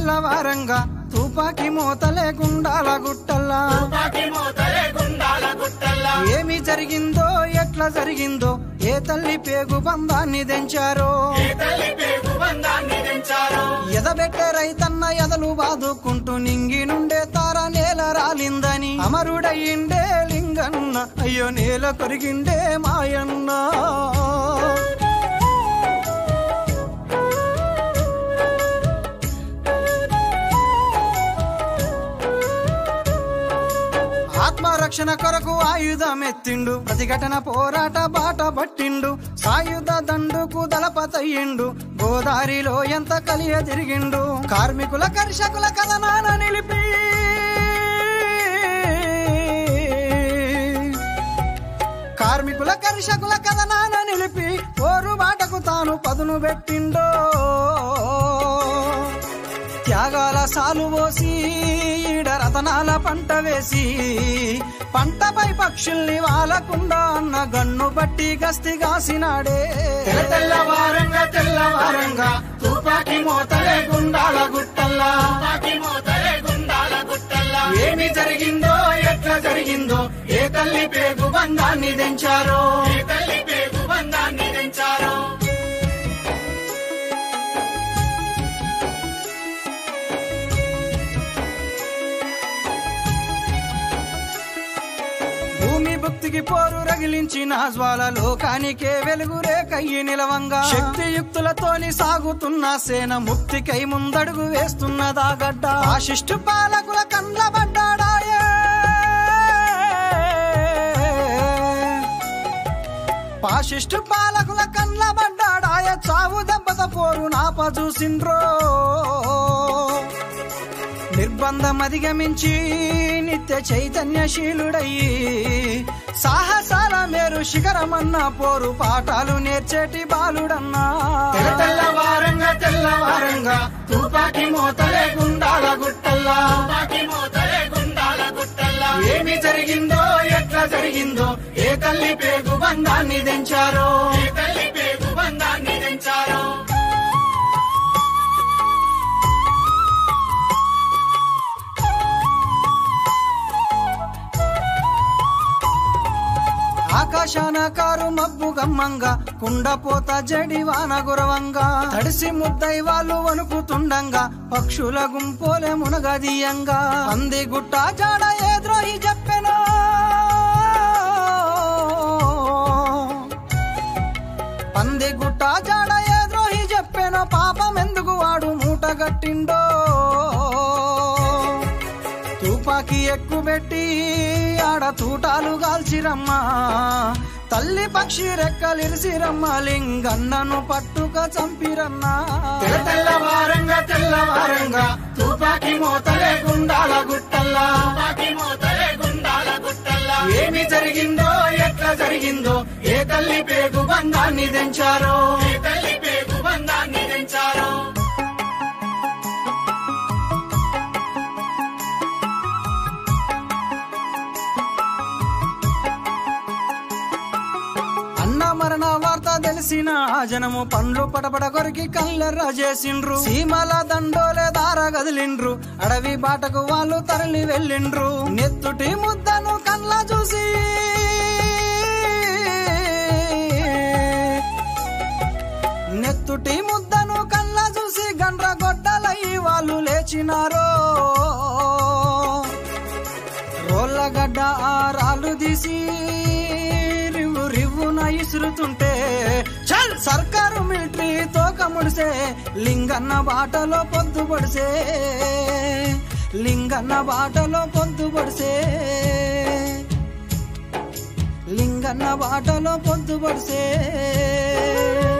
తెల్లవారంగా తుపాకి మూతలే గుండాల గుట్టల్లా తుపాకి మోతలే గుండాల గుట్టల్లా ఏమి జరిగిందో ఎట్లా జరిగిందో ఏ తల్లి పేగు బంధాన్ని తెంచారో ఏ తల్లి పేగు బంధాన్ని తెంచారు ఎదబెట్టే రైతన్న ఎదలు బాదుకుంటూ నింగి నుండే తార నేల రాలిందని అమరుడయ్యిండే లింగన్న అయ్యో నేల కొరిగిండే మాయన్న ఆత్మరక్షణ కొరకు ఆయుధం ఎత్తిండు ప్రతిఘటన పోరాట బాట పట్టిండు సాయుధ దండుకు దళపతయ్యిండు గోదారిలో ఎంత కలియ తిరిగిండు కార్మికుల కర్షకుల కథనాన నిలిపి కార్మికుల కర్షకుల కథనాన నిలిపి పోరు బాటకు తాను పదును పెట్టిండో త్యాగాల సాలు పోసి ఈడ రతనాల పంట వేసి పంటపై పక్షుల్ని వాలకుండా అన్న గన్ను బట్టి గస్తి కాసినాడే తెల్ల తెల్లవారంగా తెల్లవారంగా తుపాకి మోతలే గుండాల గుట్టల్లా తుపాకి మోతలే గుండాల గుట్టల్లా ఏమి జరిగిందో ఎట్లా జరిగిందో ఏ తల్లి పేగు బంధాన్ని తెంచారో ఏ తల్లి పేగు బంధాన్ని తెంచారు భూమి భక్తికి పోరు రగిలించిన జ్వాల లోకానికే వెలుగు రేకయ్యి నిలవంగా శక్తియుక్తులతోని సాగుతున్న సేన ముక్తికై ముందడుగు వేస్తున్నదా గడ్డ ఆశిష్టు పాలకుల కండ్లబడ్డాడాయే పాశిష్టు పాలకుల కండ్లబడ్డాడాయ చావు దెబ్బత పోరు నాప చూసిండ్రో నిర్బంధం అధిగమించి నిత్య చైతన్యశీలుడయ్యి సాహసాల మేరు శిఖరమన్న పోరు పాఠాలు నేర్చేటి బాలుడన్నా తెల్ల తెల్లవారంగా తెల్లవారంగా తుపాకి మోతలే గుండాల గుట్టల్లా తుపాకి మోతలే గుండాల గుట్టల్లా ఏమి జరిగిందో ఎట్లా జరిగిందో ఏ తల్లి పేగు బంధాన్ని తెంచారో ఏ తల్లి పేగు బంధాన్ని తెంచారు ఆకాశాన కారు మబ్బు గమ్మంగా కుండపోత జడి వాన గురవంగా తడిసి ముద్దై వాళ్ళు వణుకుతుండంగా పక్షుల గుంపోలే మునగదీయంగా అంది గుట్ట జాడ ఏ ద్రోహి చెప్పెనో పంది గుట్ట జాడ ఏ ద్రోహి చెప్పెనో పాపం ఎందుకు వాడు మూటగట్టిండో తుపాకి ఎక్కుబెట్టి ఆడ తూటాలు గాల్చిరమ్మా తల్లి పక్షి రెక్కలిరిసిరమ్మ లింగన్నను పట్టుక చంపిరన్నా తెల్ల తెల్లవారంగా తెల్లవారంగా తుపాకి మోతలే గుండాల గుట్టల్లా తుపాకి మోతలే గుండాల గుట్టల్లా ఏమి జరిగిందో ఎట్లా జరిగిందో ఏ తల్లి పేగు బంధాన్ని తెంచారో ఏ తల్లి పేగు బంధాన్ని తెంచారు అన్న మరణ వార్త తెలిసిన ఆ జనము పండ్లు పడపడ కొరికి కల్లెర్ర చేసిండ్రు సీమల దండోలే దార గదిలిండ్రు అడవి బాటకు వాళ్ళు తరలి వెళ్ళిండ్రు నెత్తుటి ముద్దను కళ్ళ చూసి నెత్తుటి ముద్దను కళ్ళ చూసి గండ్ర గొడ్డలయ్యి వాళ్ళు లేచినారో రోళ్ళగడ్డ ఆ రాళ్ళు తీసి రివ్వు రివ్వున ఇసురుతుంటే చల్ సర్కారు మిలిటరీ తోక ముడిసే లింగన్న బాటలో పొద్దు పొడిసే లింగన్న బాటలో పొద్దు పొడిసే లింగన్న బాటలో పొద్దు పొడిసే